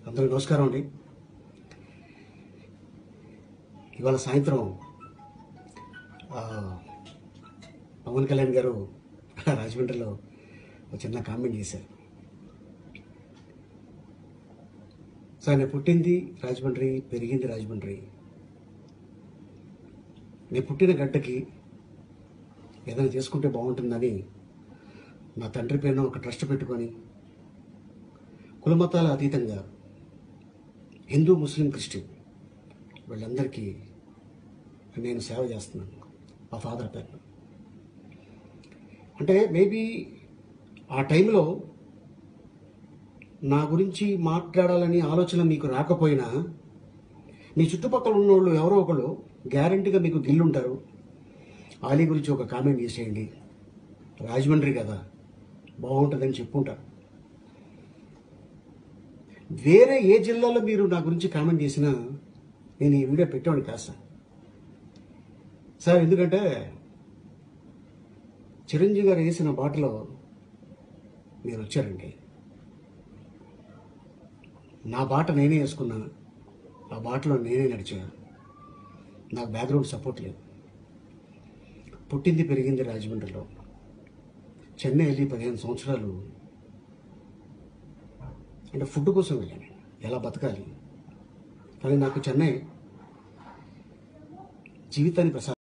అందరికీ నమస్కారం అండి ఇవాళ సాయంత్రం ఆ, పవన్ కళ్యాణ్ గారు రాజమండ్రిలో ఒక చిన్న కామెంట్ చేశారు సో ఆయన పుట్టింది రాజమండ్రి పెరిగింది రాజమండ్రి నేను పుట్టిన గడ్డకి ఏదైనా చేసుకుంటే బాగుంటుందని నా తండ్రి పేరున ఒక ట్రస్ట్ పెట్టుకొని కులమతాల అతీతంగా హిందూ ముస్లిం క్రిస్టియన్ వీళ్ళందరికీ నేను సేవ చేస్తున్నాను మా ఫాదర్ పేరు అంటే మేబీ ఆ టైంలో నా గురించి మాట్లాడాలని ఆలోచన మీకు రాకపోయినా మీ చుట్టుపక్కల ఉన్న వాళ్ళు ఎవరో ఒకళ్ళు గ్యారంటీగా మీకు గిల్లుంటారు ఆలీ గురించి ఒక కామెంట్ చేసేయండి రాజమండ్రి కదా బాగుంటుందని చెప్పుంటారు వేరే ఏ జిల్లాలో మీరు నా గురించి కామెంట్ చేసినా నేను ఈ వీడియో పెట్టేవాడిని కాదు సార్ సార్ ఎందుకంటే చిరంజీవి గారు వేసిన బాటలో మీరు వచ్చారండి నా బాట నేనే వేసుకున్నాను ఆ బాటలో నేనే నడిచాను నాకు బ్యాక్గ్రౌండ్ సపోర్ట్ లేదు పుట్టింది పెరిగింది రాజమండ్రిలో చెన్నై వెళ్ళి పదిహేను సంవత్సరాలు అంటే ఫుడ్ కోసం వెళ్ళాను ఎలా బతకాలి కానీ నాకు చెన్నై జీవితాన్ని ప్రసాదం